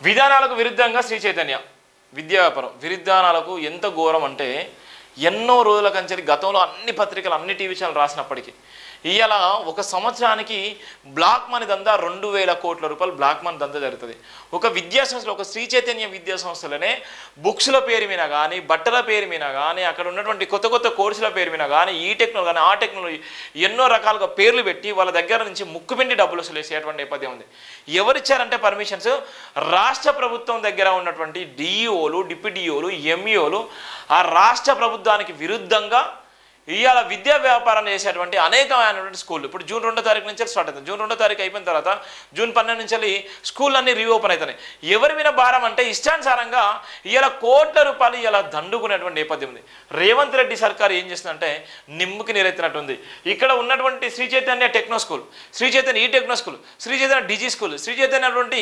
విధానాలకు విరుద్ధంగా శ్రీ చైతన్య విద్యా వ్యాపారం విరుద్ధానాలకు ఎంత ఘోరం అంటే ఎన్నో రోజుల కంచెలి గతంలో అన్ని పత్రికలు అన్ని టీవీ ఛానల్ రాసినప్పటికీ ఇవాళ ఒక సంవత్సరానికి బ్లాక్ మనీ దందా రెండు వేల కోట్ల రూపాయలు బ్లాక్ మనీ దందా జరుగుతుంది ఒక విద్యా సంస్థలో ఒక శ్రీ చైతన్య విద్యా సంస్థలోనే బుక్స్ల పేరు మీద కానీ బట్టల పేరు మీద కానీ అక్కడ ఉన్నటువంటి కొత్త కొత్త కోర్సుల పేరు మీద కానీ ఈ టెక్నాలజీ కానీ ఆ టెక్నాలజీ ఎన్నో రకాలుగా పేర్లు పెట్టి వాళ్ళ దగ్గర నుంచి ముక్కుపిండి డబ్బులు వసూలు చేసేటువంటి నేపథ్యం ఉంది ఎవరిచ్చారంటే పర్మిషన్స్ రాష్ట్ర ప్రభుత్వం దగ్గర ఉన్నటువంటి డిఈఓలు డిప్యూటీఓలు ఎంఈఓలు ఆ రాష్ట్ర ప్రభుత్వానికి విరుద్ధంగా ఇవాళ విద్యా వ్యాపారం చేసేటువంటి అనేకమైనటువంటి స్కూళ్ళు ఇప్పుడు జూన్ రెండో తారీఖు నుంచి స్టార్ట్ అవుతుంది జూన్ రెండో తారీఖు అయిపోయిన తర్వాత జూన్ పన్నెండు నుంచి స్కూల్ అన్ని రీఓపెన్ అవుతున్నాయి ఎవరి మీద భారం అంటే ఇష్టానుసారంగా ఇవాళ కోట్ల రూపాయలు ఇలా దండుకునేటువంటి నేపథ్యం ఉంది రేవంత్ రెడ్డి సర్కార్ ఏం చేస్తుందంటే నిమ్ముకి నీరెత్తినట్టుంది ఇక్కడ ఉన్నటువంటి శ్రీ చైతన్య టెక్నో స్కూల్ శ్రీ చైతన్య ఈ techno school Shri Chaitanya digi school Shri Chaitanya అటువంటి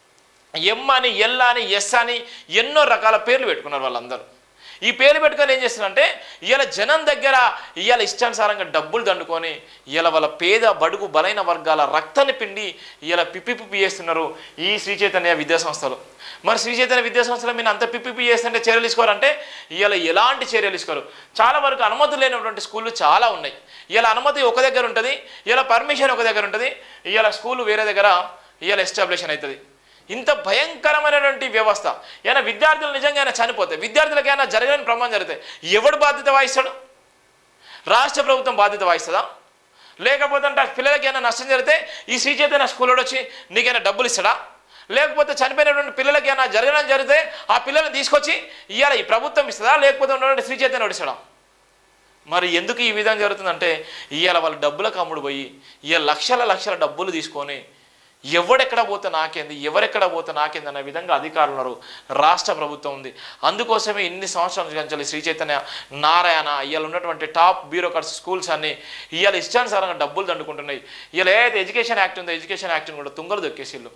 ఎం అని ఎల్ అని ఎస్ అని ఎన్నో రకాల పేర్లు పెట్టుకున్నారు వాళ్ళందరూ ఈ పేర్లు పెట్టుకొని ఏం చేస్తున్నారంటే ఇవాళ జనం దగ్గర ఇవాళ ఇష్టానుసారంగా డబ్బులు దండుకొని ఇవాళ వాళ్ళ పేద బడుగు బలైన వర్గాల రక్తాన్ని పిండి ఇవాళ పిప్పి పిప్పి చేస్తున్నారు ఈ శ్రీ చైతన్య విద్యా సంస్థలు మరి శ్రీ చైతన్య విద్యా సంస్థలో మీరు అంత పిప్పి పిప్పి చేస్తుంటే చర్యలు తీసుకోవాలంటే ఇవాళ ఎలాంటి చర్యలు తీసుకోరు చాలా వరకు అనుమతులు లేనటువంటి స్కూళ్ళు చాలా ఉన్నాయి ఇవాళ అనుమతి ఒక దగ్గర ఉంటుంది ఇవాళ పర్మిషన్ ఒక దగ్గర ఉంటుంది ఇవాళ స్కూల్ వేరే దగ్గర ఇవాళ ఎస్టాబ్లిషన్ అవుతుంది ఇంత భయంకరమైనటువంటి వ్యవస్థ ఏమైనా విద్యార్థులు నిజంగా అయినా చనిపోతే విద్యార్థులకైనా జరగని ప్రమాదం జరిగితే ఎవడు బాధ్యత వహిస్తాడు రాష్ట్ర ప్రభుత్వం బాధ్యత వహిస్తుందా లేకపోతే అంటే ఆ పిల్లలకి ఏమైనా నష్టం జరిగితే ఈ శ్రీ చైతన్య స్కూల్లో వచ్చి నీకైనా డబ్బులు ఇస్తాడా లేకపోతే చనిపోయినటువంటి పిల్లలకి ఏమైనా జరగడం జరిగితే ఆ పిల్లల్ని తీసుకొచ్చి ఇవాళ ఈ ప్రభుత్వం ఇస్తుందా లేకపోతే ఉన్నటువంటి శ్రీ చైతన్య ఇస్తాడా మరి ఎందుకు ఈ విధంగా జరుగుతుందంటే ఇవాళ వాళ్ళ డబ్బులకు అమ్ముడు పోయి ఇవాళ లక్షల లక్షల డబ్బులు తీసుకొని ఎవడెక్కడ పోతే నాకేంది ఎవరెక్కడ పోతే నాకేంది అనే విధంగా అధికారులు ఉన్నారు రాష్ట్ర ప్రభుత్వం ఉంది అందుకోసమే ఇన్ని సంవత్సరాల నుంచి శ్రీ చైతన్య నారాయణ ఇవాళ ఉన్నటువంటి టాప్ బ్యూరోక్రాట్స్ స్కూల్స్ అన్ని ఇవాళ ఇష్టానుసారంగా డబ్బులు దండుకుంటున్నాయి ఇవాళ ఏదైతే ఎడ్యుకేషన్ యాక్ట్ ఉందో ఎడ్యుకేషన్ యాక్ట్ని కూడా తుంగలు దొక్కేసిళ్ళు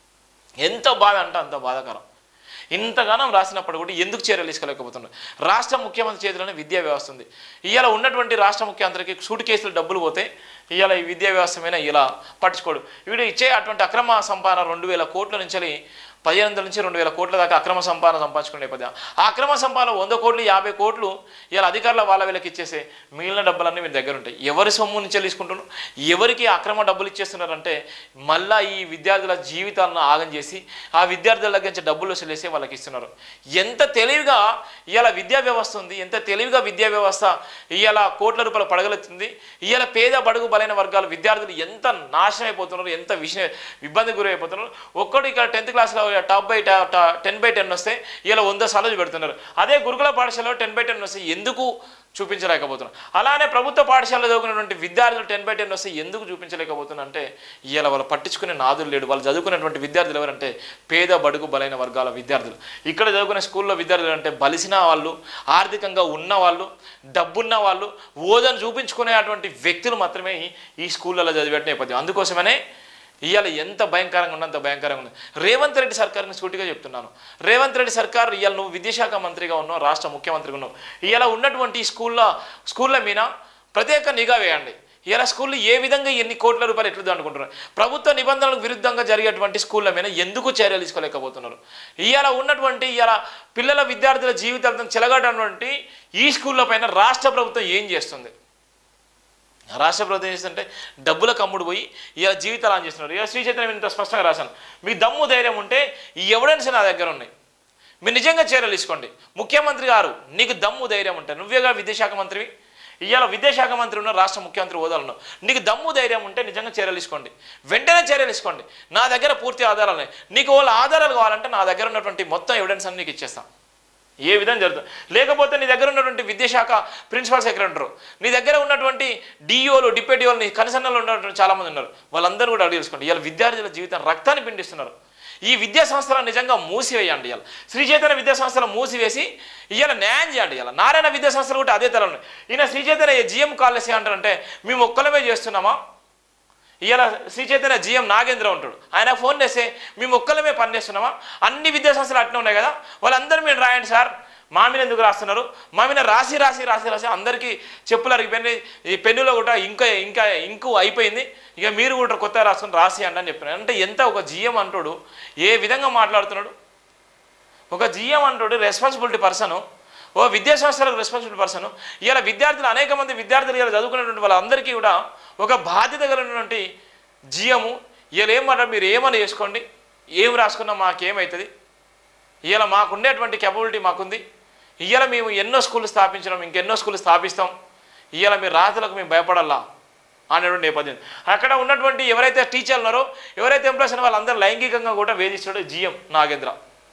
ఎంత బాధ అంటే అంత బాధాకరం ఇంతగానం రాసినప్పుడు కూడా ఎందుకు చర్యలు తీసుకోలేకపోతున్నారు రాష్ట్ర ముఖ్యమంత్రి చేతిలోనే విద్యా వ్యవస్థ ఉంది ఇవాళ ఉన్నటువంటి రాష్ట్ర ముఖ్యమంత్రికి సూట్ కేసులు డబ్బులు పోతే ఇవాళ ఈ విద్యా వ్యవస్థ మీద ఇలా పట్టించుకోడు వీడు ఇచ్చే అటువంటి అక్రమ సంపాదన రెండు వేల కోట్ల నుంచి పదిహేను వందల నుంచి రెండు వేల కోట్ల దాకా అక్రమ సంపాదన సంపాదించుకునే నేపథ్యం ఆ అక్రమ సంపాదన వంద కోట్లు యాభై కోట్లు ఇలా అధికారుల వాళ్ళ వీళ్ళకి ఇచ్చేసే మిగిలిన డబ్బులన్నీ మీ దగ్గర ఉంటాయి ఎవరి సొమ్ము నుంచి తీసుకుంటున్నారు ఎవరికి అక్రమ డబ్బులు ఇచ్చేస్తున్నారంటే మళ్ళా ఈ విద్యార్థుల జీవితాలను ఆగం చేసి ఆ విద్యార్థుల దగ్గర నుంచి డబ్బులు వసూలేసి వాళ్ళకి ఇస్తున్నారు ఎంత తెలివిగా ఇవాళ విద్యా వ్యవస్థ ఉంది ఎంత తెలివిగా విద్యా వ్యవస్థ ఇవాళ కోట్ల రూపాయలు పడగలుగుతుంది ఇవాళ పేద బడుగు బలైన వర్గాల విద్యార్థులు ఎంత నాశనం అయిపోతున్నారు ఎంత విషయ ఇబ్బంది గురైపోతున్నారు ఒక్కడు ఇక్కడ టెన్త్ క్లాస్లో top by ten by ten వస్తే ఇలా వంద సార్లు పెడుతున్నారు అదే గురుకుల పాఠశాలలో టెన్ బై టెన్ వస్తే ఎందుకు చూపించలేకపోతున్నారు అలానే ప్రభుత్వ పాఠశాలలో చదువుకున్నటువంటి విద్యార్థులు టెన్ బై టెన్ వస్తే ఎందుకు చూపించలేకపోతున్నారు అంటే ఇవాళ వాళ్ళు పట్టించుకునే నాదులు లేడు వాళ్ళు చదువుకున్నటువంటి విద్యార్థులు ఎవరంటే పేద బడుగు బలైన వర్గాల విద్యార్థులు ఇక్కడ చదువుకునే స్కూల్లో విద్యార్థులు అంటే బలిసిన వాళ్ళు ఆర్థికంగా ఉన్న వాళ్ళు డబ్బున్న వాళ్ళు ఓదను చూపించుకునే అటువంటి వ్యక్తులు మాత్రమే ఈ- ఈ స్కూళ్ళలో చదివే నేపథ్యం అందుకోసమనే ఇవాళ ఎంత భయంకరంగా ఉన్నంత భయంకరంగా ఉంది రేవంత్ రెడ్డి సర్కార్ని సూటిగా చెప్తున్నాను రేవంత్ రెడ్డి సర్కార్ ఇవాళ నువ్వు విద్యాశాఖ మంత్రిగా ఉన్నావు రాష్ట్ర ముఖ్యమంత్రిగా ఉన్నావు ఇవాళ ఉన్నటువంటి స్కూళ్ళ స్కూళ్ళ మీద ప్రత్యేక నిఘా వేయండి ఇలా స్కూళ్ళు ఏ విధంగా ఎన్ని కోట్ల రూపాయలు ఎట్లు అనుకుంటున్నారు ప్రభుత్వ నిబంధనలకు విరుద్ధంగా జరిగేటువంటి స్కూళ్ళ మీద ఎందుకు చర్యలు తీసుకోలేకపోతున్నారు ఇవాళ ఉన్నటువంటి ఇవాళ పిల్లల విద్యార్థుల జీవితాలతో చెలగాటటువంటి ఈ స్కూళ్ళ పైన రాష్ట్ర ప్రభుత్వం ఏం చేస్తుంది రాష్ట్ర ప్రభుత్వం చేస్తుంటే డబ్బులకు అమ్ముడు పోయి ఇలా జీవితాలు ఆన్ చేస్తున్నారు ఇలా శ్రీ చైతన్యం ఇంత స్పష్టంగా రాశాను మీ దమ్ము ధైర్యం ఉంటే ఈ ఎవిడెన్స్ నా దగ్గర ఉన్నాయి మీరు నిజంగా చర్యలు తీసుకోండి ముఖ్యమంత్రి గారు నీకు దమ్ము ధైర్యం ఉంటే నువ్వేగా విద్యాశాఖ మంత్రివి ఇవాళ విద్యాశాఖ మంత్రి ఉన్న రాష్ట్ర ముఖ్యమంత్రి హోదాలు ఉన్నావు నీకు దమ్ము ధైర్యం ఉంటే నిజంగా చర్యలు తీసుకోండి వెంటనే చర్యలు తీసుకోండి నా దగ్గర పూర్తి ఆధారాలు ఉన్నాయి నీకు వాళ్ళ ఆధారాలు కావాలంటే నా దగ్గర ఉన్నటువంటి మొత్తం ఎవిడెన్స్ అన్ని నీకు ఇచ్చేస్తాను ఏ విధంగా జరుగుతుంది లేకపోతే నీ దగ్గర ఉన్నటువంటి విద్యాశాఖ ప్రిన్సిపల్ సెక్రటరీ నీ దగ్గర ఉన్నటువంటి డిఓలు డిప్యూటీఓలు నీ కనసన్నలు ఉన్నటువంటి చాలామంది ఉన్నారు వాళ్ళందరూ కూడా అడిగి తెలుసుకోండి ఇవాళ విద్యార్థుల జీవితం రక్తాన్ని పిండిస్తున్నారు ఈ విద్యా సంస్థలను నిజంగా మూసివేయండి ఇవాళ శ్రీ చైతన్య విద్యా సంస్థలు మూసివేసి ఇవాళ న్యాయం చేయండి ఇవాళ నారాయణ విద్యా సంస్థలు కూడా అదే తరం ఈయన శ్రీ చైతన్య జిఎం కాలేజ్ అంటారంటే మేము ఒక్కలమే చేస్తున్నామా ఇవాళ శ్రీ చైతన్య జిఎం నాగేంద్ర ఉంటాడు ఆయన ఫోన్ చేస్తే మేము ఒక్కలమే పనిచేస్తున్నామా అన్ని విద్యాసంస్థలు అట్నే ఉన్నాయి కదా వాళ్ళందరూ మీరు రాయండి సార్ మా మీద ఎందుకు రాస్తున్నారు మా మీద రాసి రాసి రాసి రాసి అందరికీ చెప్పులు అరిగిపోయింది ఈ పెన్నులో కూడా ఇంకా ఇంకా ఇంకు అయిపోయింది ఇక మీరు కూడా కొత్తగా రాసుకుని రాసి అండి అని చెప్పినారు అంటే ఎంత ఒక జిఎం అంటాడు ఏ విధంగా మాట్లాడుతున్నాడు ఒక జిఎం అంటాడు రెస్పాన్సిబిలిటీ పర్సన్ ఓ విద్యా సంస్థలకు రెస్పాన్సిబిలిటీ పర్సన్ ఇలా విద్యార్థులు అనేక మంది విద్యార్థులు ఇలా చదువుకునేటువంటి వాళ్ళందరికీ కూడా ఒక బాధ్యత కలిగినటువంటి జిఎము ఇలా ఏమన్నారు మీరు ఏమని చేసుకోండి ఏం రాసుకున్నా మాకేమవుతుంది ఇవాళ మాకుండేటువంటి కెపబిలిటీ మాకుంది ఇవాళ మేము ఎన్నో స్కూళ్ళు స్థాపించినాం ఇంకెన్నో స్కూళ్ళు స్థాపిస్తాం ఇవాళ మీరు రాతలకు మేము భయపడాలా అనేటువంటి నేపథ్యం అక్కడ ఉన్నటువంటి ఎవరైతే టీచర్లు ఉన్నారో ఎవరైతే ఎంప్లాయీస్ ఉన్నారో వాళ్ళందరూ లైంగికంగా కూడా వేధిస్తాడు జిఎం నాగేంద్ర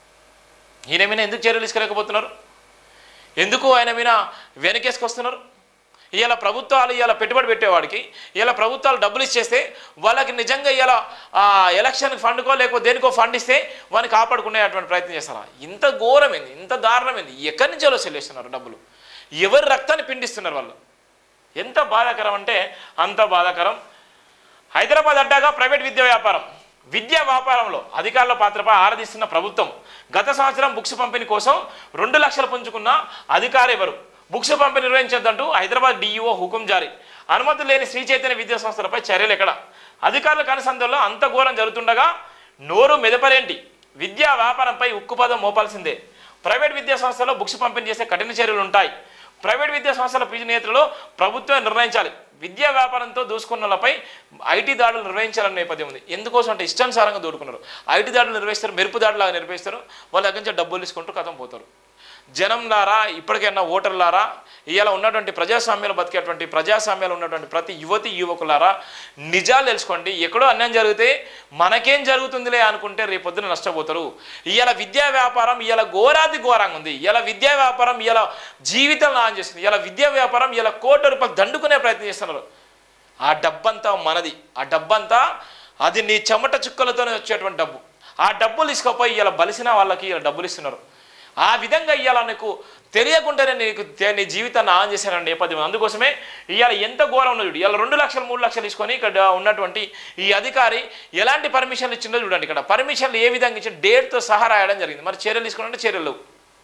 ఈయన మీద ఎందుకు చర్యలు తీసుకోలేకపోతున్నారు ఎందుకు ఆయన మీద వెనకేసుకొస్తున్నారు ఇవాళ ప్రభుత్వాలు ఇవాళ పెట్టుబడి పెట్టేవాడికి ఇవాళ ప్రభుత్వాలు డబ్బులు ఇచ్చేస్తే వాళ్ళకి నిజంగా ఇవాళ ఎలక్షన్ ఫండ్కో లేకపోతే దేనికో ఫండ్ ఇస్తే వాడిని కాపాడుకునేటువంటి ప్రయత్నం చేస్తారా ఇంత ఘోరమైంది ఇంత దారుణమైంది ఎక్కడి నుంచి వాళ్ళు చెల్లిస్తున్నారు డబ్బులు ఎవరి రక్తాన్ని పిండిస్తున్నారు వాళ్ళు ఎంత బాధాకరం అంటే అంత బాధాకరం హైదరాబాద్ అడ్డాగా ప్రైవేట్ విద్యా వ్యాపారం విద్యా వ్యాపారంలో అధికారుల పాత్రపై ఆరాధిస్తున్న ప్రభుత్వం గత సంవత్సరం బుక్స్ పంపిణీ కోసం రెండు లక్షలు పుంజుకున్న అధికారి ఎవరు బుక్స్ పంపిణీ నిర్వహించొద్దంటూ హైదరాబాద్ డిఈఓ హుకుం జారీ అనుమతి లేని శ్రీ చైతన్య విద్యా సంస్థలపై చర్యలు ఎక్కడ అధికారుల కనుసంధంలో అంత ఘోరం జరుగుతుండగా నోరు మెదపరేంటి విద్యా వ్యాపారంపై ఉక్కుపదం మోపాల్సిందే ప్రైవేట్ విద్యా సంస్థలో బుక్స్ పంపిణీ చేసే కఠిన చర్యలు ఉంటాయి ప్రైవేట్ విద్యా సంస్థల ఫీజు నియంత్రణలో ప్రభుత్వం నిర్ణయించాలి విద్యా వ్యాపారంతో దూసుకున్నలపై ఐటీ దాడులు నిర్వహించాలనే నేపథ్యం ఉంది ఎందుకోసం అంటే ఇష్టానుసారంగా దూడుకున్నారు ఐటీ దాడులు నిర్వహిస్తారు మెరుపు దాడులాగా నిర్వహిస్తారు వాళ్ళ దగ్గర నుంచి డబ్బులు తీసుకుంటూ కథం పోతారు జనంలారా ఇప్పటికైనా ఓటర్లారా ఇవాళ ఉన్నటువంటి ప్రజాస్వామ్యంలో బతికేటువంటి ప్రజాస్వామ్యంలో ఉన్నటువంటి ప్రతి యువతి యువకులారా నిజాలు తెలుసుకోండి ఎక్కడో అన్యాయం జరిగితే మనకేం జరుగుతుందిలే అనుకుంటే రేపొద్దున నష్టపోతారు ఇవాళ విద్యా వ్యాపారం ఇవాళ ఘోరాది ఘోరంగా ఉంది ఇవాళ విద్యా వ్యాపారం ఇవాళ జీవితం నాశనం చేస్తుంది ఇవాళ విద్యా వ్యాపారం ఇవాళ కోట్ల రూపాయలు దండుకునే ప్రయత్నం చేస్తున్నారు ఆ డబ్బంతా మనది ఆ డబ్బంతా అది నీ చెమట చుక్కలతోనే వచ్చేటువంటి డబ్బు ఆ డబ్బులు తీసుకుపోయి ఇలా బలిసిన వాళ్ళకి ఇలా డబ్బులు ఇస్తున్నారు ఆ విధంగా ఇవాళ నీకు తెలియకుండానే నీకు తే- నీ జీవితాన్ని ఆన్ చేశారన్న నేపథ్యం అందుకోసమే ఇవాళ ఎంత ఘోరం ఉన్నది చూడు ఇవాళ రెండు లక్షలు మూడు లక్షలు తీసుకొని ఇక్కడ ఉన్నటువంటి ఈ అధికారి ఎలాంటి పర్మిషన్లు ఇచ్చిందో చూడండి ఇక్కడ పర్మిషన్లు ఏ విధంగా ఇచ్చి డేట్తో సహా రాయడం జరిగింది మరి చర్యలు తీసుకున్నట్టే చర్యలు లేవు.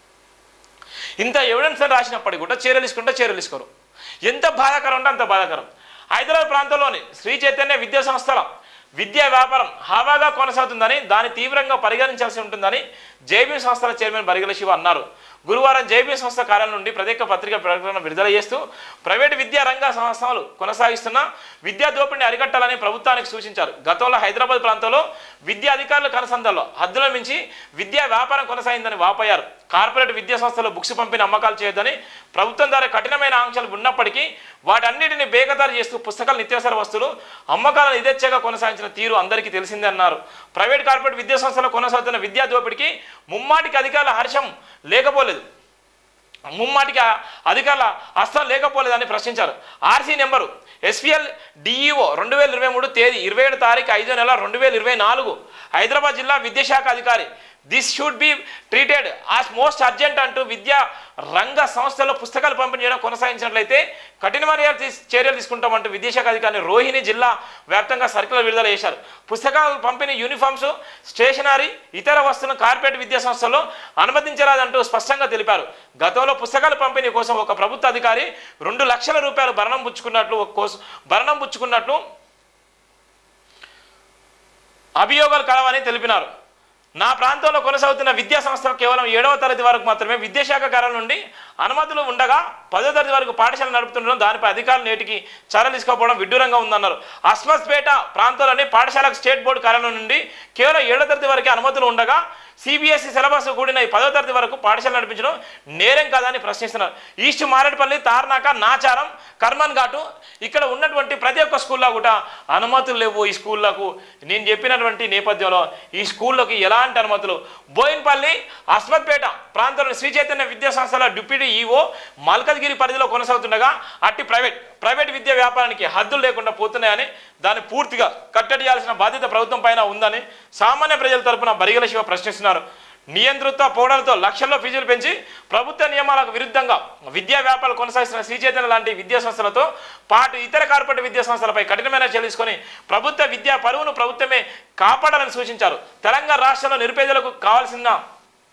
ఇంత ఎవిడెన్స్ రాసినప్పటికీ కూడా చర్యలు తీసుకుంటే చర్యలు తీసుకోరు ఎంత బాధాకరం అంటే అంత బాధాకరం హైదరాబాద్ ప్రాంతంలోని శ్రీ చైతన్య విద్యా సంస్థల విద్యా వ్యాపారం హావాగా కొనసాగుతుందని దాన్ని తీవ్రంగా పరిగణించాల్సి ఉంటుందని జేబీ సంస్థల చైర్మన్ బరిగల శివ అన్నారు గురువారం జేబీ సంస్థ కార్యాలయం నుండి ప్రత్యేక పత్రిక ప్రకటన విడుదల చేస్తూ ప్రైవేటు విద్యా రంగ సంస్థలు కొనసాగిస్తున్న విద్యా దోపిడిని అరికట్టాలని ప్రభుత్వానికి సూచించారు గతంలో హైదరాబాద్ ప్రాంతంలో విద్యా అధికారుల కనసందల్లో హద్దుల మించి విద్యా వ్యాపారం కొనసాగిందని వాపోయారు కార్పొరేట్ విద్యా సంస్థలు బుక్స్ పంపిణీ అమ్మకాలు చేయొద్దని ప్రభుత్వం ద్వారా కఠినమైన ఆంక్షలు ఉన్నప్పటికీ వాటన్నిటిని బేఖతారు చేస్తూ పుస్తకాలు నిత్యావసర వస్తువులు అమ్మకాలను యథేచ్ఛగా కొనసాగించిన తీరు అందరికీ తెలిసిందే అన్నారు ప్రైవేట్ కార్పొరేట్ విద్యా సంస్థలు కొనసాగుతున్న విద్యా దోపిడికి ముమ్మాటికి అధికారుల హర్షం లేకపోలేదు ముమ్మాటికి ఆ అధికారుల హస్తం లేకపోలేదని ప్రశ్నించారు ఆర్సీ నెంబరు ఎస్పీఎల్ డిఈఓ రెండు వేల ఇరవై మూడు తేదీ ఇరవై ఏడు తారీఖు ఐదో నెల రెండు వేల ఇరవై నాలుగు హైదరాబాద్ జిల్లా విద్యాశాఖ అధికారి this should be treated as most urgent అంటూ విద్యా రంగ సంస్థల్లో పుస్తకాలు పంపిణీ చేయడం కొనసాగించినట్లయితే కఠినమైన తీస్- చర్యలు తీసుకుంటామంటూ విద్యాశాఖ అధికారిని రోహిణి జిల్లా వ్యాప్తంగా సర్కులర్ విడుదల చేశారు పుస్తకాలు పంపిణీ యూనిఫామ్స్ స్టేషనరీ ఇతర వస్తువులను కార్పొరేట్ విద్యా సంస్థల్లో అనుమతించరాదంటూ స్పష్టంగా తెలిపారు గతంలో పుస్తకాల పంపిణీ కోసం ఒక ప్రభుత్వ అధికారి రెండు లక్షల రూపాయలు భరణం పుచ్చుకున్నట్లు ఒక కోస- భరణం పుచ్చుకున్నట్లు అభియోగాలు కలవని తెలిపినారు నా ప్రాంతంలో కొనసాగుతున్న విద్యా సంస్థ కేవలం ఏడవ తరగతి వరకు మాత్రమే విద్యాశాఖ కార్యాలయం నుండి అనుమతులు ఉండగా పదో తరగతి వరకు పాఠశాల నడుపుతుండడం దానిపై అధికారులు నేటికి చర్యలు తీసుకోకపోవడం విడ్డూరంగా ఉందన్నారు అస్మత్పేట ప్రాంతంలోని పాఠశాలకు స్టేట్ బోర్డు కార్యాలయం నుండి కేవలం ఏడో తరగతి వరకే అనుమతులు ఉండగా సిబిఎస్ఈ సిలబస్ కూడిన ఈ పదో తరగతి వరకు పాఠశాల నడిపించడం నేరం కాదని ప్రశ్నిస్తున్నారు ఈస్ట్ మారేడుపల్లి తార్నాక నాచారం కర్మన్ ఘాటు ఇక్కడ ఉన్నటువంటి ప్రతి ఒక్క స్కూల్లో కూడా అనుమతులు లేవు ఈ స్కూళ్ళకు నేను చెప్పినటువంటి నేపథ్యంలో ఈ స్కూళ్ళకి ఎలాంటి అనుమతులు బోయిన్పల్లి అస్మత్పేట ప్రాంతంలో శ్రీ చైతన్య విద్యా సంస్థల డిప్యూటీ ఈఓ మల్కజ్గిరి పరిధిలో కొనసాగుతుండగా అట్టి ప్రైవేట్ ప్రైవేట్ విద్యా వ్యాపారానికి హద్దులు లేకుండా పోతున్నాయని దాన్ని పూర్తిగా కట్టడియాల్సిన బాధ్యత ప్రభుత్వం పైన ఉందని సామాన్య ప్రజల తరపున బరిగల శివ ప్రశ్నిస్తున్నారు నియంత్రిత పౌడలతో లక్షల్లో ఫీజులు పెంచి ప్రభుత్వ నియమాలకు విరుద్ధంగా విద్యా వ్యాపారాలు కొనసాగిస్తున్న శ్రీ చైతన్య లాంటి విద్యా సంస్థలతో పాటు ఇతర కార్పొరేట్ విద్యా సంస్థలపై కఠినమైన చర్యలు తీసుకొని ప్రభుత్వ విద్యా పరువును ప్రభుత్వమే కాపాడాలని సూచించారు తెలంగాణ రాష్ట్రంలో నిరుపేదలకు కావాల్సిన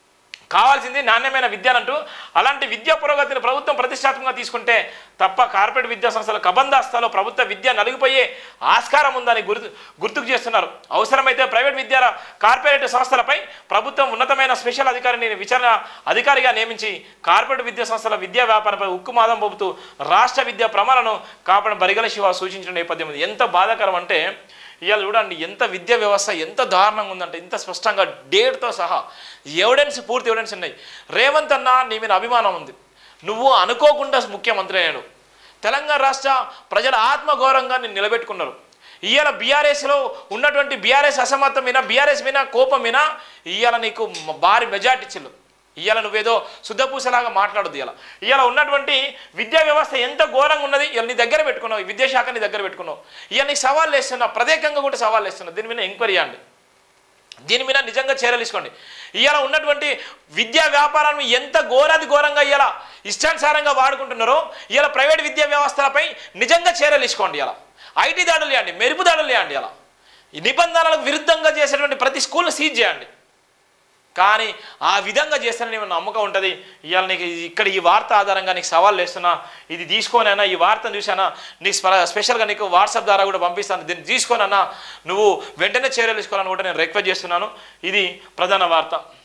కావాల్సింది నాణ్యమైన విద్య అంటూ అలాంటి విద్యా పురోగతిని ప్రభుత్వం ప్రతిష్టాత్మకంగా తీసుకుంటే తప్ప కార్పొరేట్ విద్యా సంస్థల కబందాస్తాలో ప్రభుత్వ విద్య నలిగిపోయే ఆస్కారం ఉందని గుర్తు గుర్తుకు చేస్తున్నారు అవసరమైతే ప్రైవేట్ విద్యా కార్పొరేట్ సంస్థలపై ప్రభుత్వం ఉన్నతమైన స్పెషల్ అధికారిని విచారణ అధికారిగా నియమించి కార్పొరేట్ విద్యా సంస్థల విద్యా వ్యాపారంపై ఉక్కు మాదం పోపుతూ రాష్ట్ర విద్యా ప్రమాణాలను కాపాడడం బరిగల శివ సూచించిన నేపథ్యం ఉంది ఎంత బాధాకరం అంటే ఇవాళ చూడండి ఎంత విద్యా వ్యవస్థ ఎంత దారుణంగా ఉందంటే ఇంత స్పష్టంగా డేట్తో సహా ఎవిడెన్స్ పూర్తి ఎవిడెన్స్ ఉన్నాయి రేవంత్ అన్న నీ మీద అభిమానం ఉంది నువ్వు అనుకోకుండా ముఖ్యమంత్రి అయ్యాడు తెలంగాణ రాష్ట్ర ప్రజల ఆత్మగౌరవంగా నేను నిలబెట్టుకున్నారు ఇవాళ బీఆర్ఎస్లో ఉన్నటువంటి బీఆర్ఎస్ అసమర్థం మీద బీఆర్ఎస్ మీద కోపం మీద ఇవాళ నీకు మ- భారీ మెజార్టీ ఇచ్చిల్లు ఇవాళ నువ్వేదో శుద్ధపూసలాగా మాట్లాడదు ఇవాళ ఇవాళ ఉన్నటువంటి విద్యా వ్యవస్థ ఎంత ఘోరంగా ఉన్నది ఇవాళ నీ దగ్గర పెట్టుకున్నావు ఈ విద్యాశాఖ నీ దగ్గర పెట్టుకున్నావు ఇవాళ నీకు సవాళ్ళు వేస్తున్నా ప్రత్యేకంగా కూడా సవాళ్ళు వేస్తున్నా దీని మీద ఎంక్వైరీ చేయండి దీని మీద నిజంగా చర్యలు తీసుకోండి ఇవాళ ఉన్నటువంటి విద్యా వ్యాపారాన్ని ఎంత ఘోరాది ఘోరంగా ఇవాళ ఇష్టానుసారంగా వాడుకుంటున్నారో ఇవాళ ప్రైవేట్ విద్యా వ్యవస్థలపై నిజంగా చర్యలు తీసుకోండి ఇలా ఐటీ దాడులు చేయండి మెరుపు దాడులు చేయండి ఇలా ఈ నిబంధనలకు విరుద్ధంగా చేసేటువంటి ప్రతి స్కూల్ని సీజ్ చేయండి కానీ ఆ విధంగా చేస్తేనే నీకు నమ్మకం ఉంటుంది ఇవాళ నీకు ఇక్కడ ఈ వార్త ఆధారంగా నీకు సవాళ్ళు వేస్తున్నా ఇది తీసుకోనైనా ఈ వార్తను చూసానా నీకు స్పె- స్పెషల్గా నీకు వాట్సాప్ ద్వారా కూడా పంపిస్తాను దీన్ని తీసుకోనన్నా నువ్వు వెంటనే చర్యలు తీసుకోవాలని కూడా నేను రిక్వెస్ట్ చేస్తున్నాను ఇది ప్రధాన వార్త